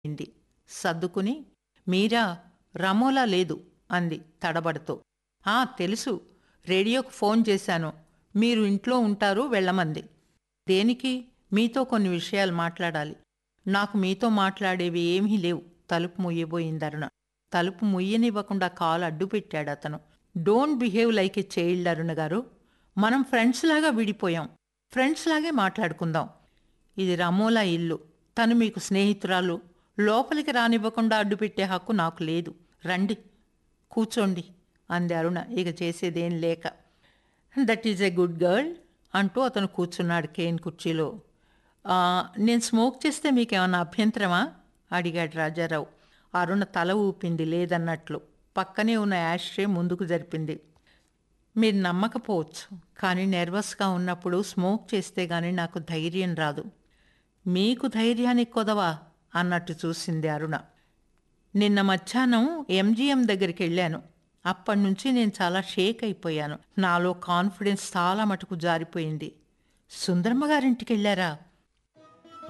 ఇంది సర్దుకుని మీరా రమోలా లేదు అంది తడబడుతూ ఆ తెలుసు రేడియోకు ఫోన్ చేశాను మీరు ఇంట్లో ఉంటారు వెళ్ళమంది దేనికి మీతో కొన్ని విషయాలు మాట్లాడాలి నాకు మీతో మాట్లాడేవి ఏమీ లేవు తలుపు ముయ్యబోయింది అరుణ తలుపు ముయ్యనివ్వకుండా కాలు అడ్డు పెట్టాడు అతను don't behave like a child Aruna garu మనం ఫ్రెండ్స్ లాగా విడిపోయాం ఫ్రెండ్స్ లాగే మాట్లాడుకుందాం ఇది రమోలా ఇల్లు తను మీకు స్నేహితురాలు లోపలికి రానివ్వకుండా అడ్డుపెట్టే హక్కు నాకు లేదు రండి కూర్చోండి అంది అరుణ ఇక చేసేదేం లేక that is a good girl అంటూ అతను కూర్చున్నాడు కేన్ కుర్చీలో "ఆ, నేను స్మోక్ చేస్తే మీకేమన్నా అభ్యంతరమా అడిగాడు రాజారావు అరుణ తల ఊపింది లేదన్నట్లు పక్కనే ఉన్న యాష్ట్రే ముందుకు జరిపింది మీరు నమ్మకపోవచ్చు కానీ నెర్వస్గా ఉన్నప్పుడు స్మోక్ చేస్తే గానీ నాకు ధైర్యం రాదు మీకు ధైర్యానికి కొదవా అన్నట్టు చూసింది అరుణ నిన్న మధ్యాహ్నం ఎంజిఎం దగ్గరికి వెళ్ళాను అప్పటి నుంచి నేను చాలా షేక్ అయిపోయాను నాలో కాన్ఫిడెన్స్ చాలా మటుకు జారిపోయింది సుందరమ్మ గారింటికి వెళ్ళారా